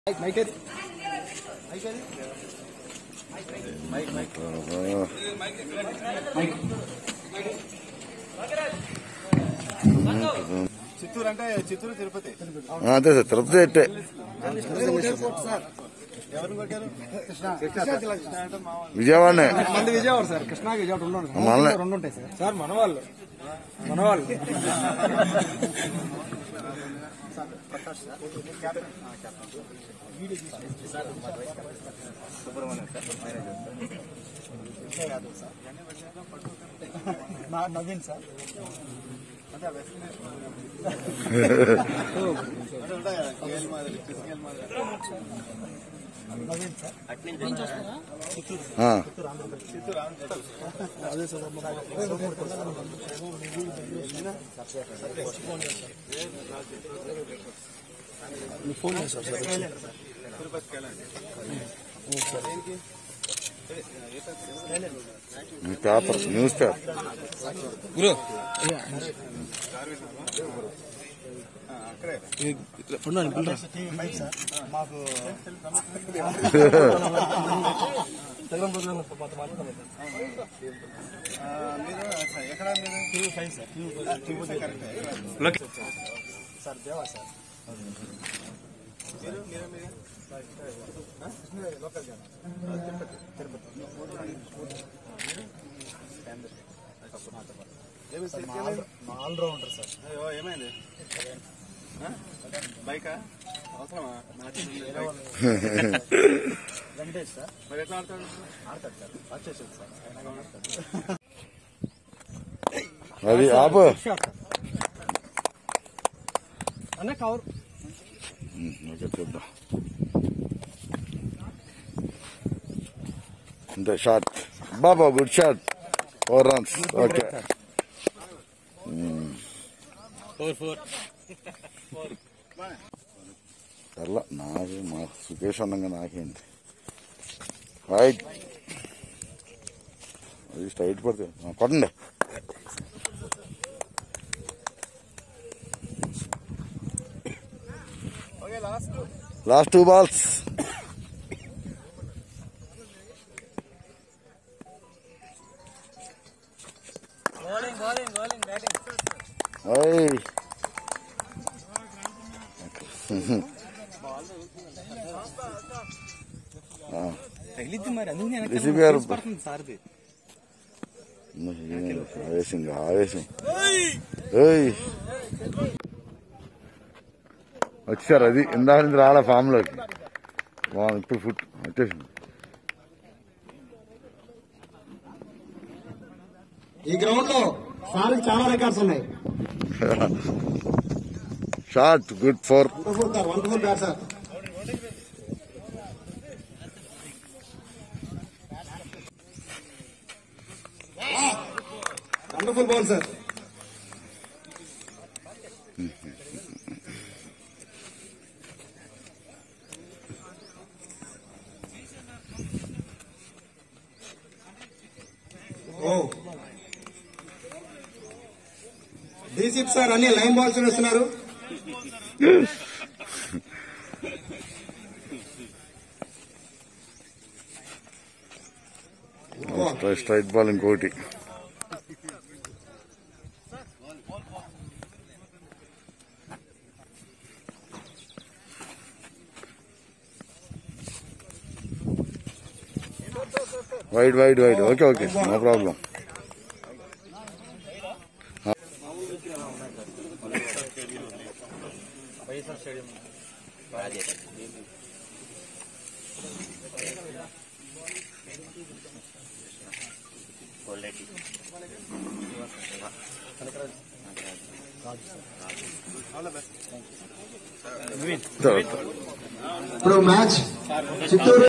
చిత్తూరు అంటే చిత్తూరు తిరుపతి అదే సార్ తిరుపతి ఎట్టే ఎవరిని కొట్టారు కృష్ణ అంటే మా వాళ్ళు. విజయవాడనే మంది విజయవాడ సార్ కృష్ణా విజయవాడ రెండు ఉన్నాయి. మనలే. రెండు ఉంటాయి సార్ సార్ మనవాళ్ళు మనవాళ్ళు నా- నవీన్ సార్ అంటే ఉంటాయి కదా కేఎల్ మాదిరి కేఎల్ మాదిరి నవీన్ సార్ ఆ, చిత్తూరు ఆంధ్ర అదే సార్ ఫోన్ చేశారు సార్ తిరుపతికి వెళ్ళండి మీ పేపర్ న్యూస్ పేపర్ గురు ఆ, అక్కడే మాకు తెలంగాణ ప్రోగ్రామ్ కొంత మాట్లాడదాం ఆ, మీరు అచ్చా, ఎక్కడ మీరు ఫైవ్ సార్ చూపిస్తే కరెక్టే సార్ దేవా సార్ మీరు మీరు మీరు లోకల్ జన ఏమి సార్ మా ఆల్రౌండర్ సార్ అయ్యో ఏమైంది ఆ? బైకా అవసరమా నాకు తెలియదు బైక్. వెంకటేష్ సార్ మరి ఎట్లా ఆడతాడు ఆడతాడు సార్ వచ్చేసాడు సార్ ఆయన ఆడతాడు అది ఆపు షాట్ అన్న కవర్ ఉమ్, ఓకే చూద్దాం అంతే షాట్ బాబా good shot four runs okay four four సర్లా నాకు మా సుకేష్ ఉండగా నాకేంటి రైట్ అది స్ట్రైట్ పడితే ఆ, కొట్టండి okay last last two balls bowling bowling bowling batting ఓయ్ తగిలిద్ది మరి అందుకు రిషి గారు సార్ది ఆవేశం ఆవేశం ఏయ్ వచ్చారు అది ఇందాక నుంచి రాలే ఫామ్ లోకి బాగుంది ఇప్పుడు ఫుట్ వచ్చేసింది ఈ గ్రౌండ్ లో సార్ చాలా రికార్డ్స్ ఉన్నాయి short good four wonderful sir wonderful bat sir wonderful ball sir ఓ డీసీప్ సార్ అన్ని లైన్ బాల్స్ వేస్తున్నారు స్ట్రైట్ బాల్ ఇంకోటి wide wide wide okay okay no problem ఇప్పుడు మ్యాచ్ చిత్తూరు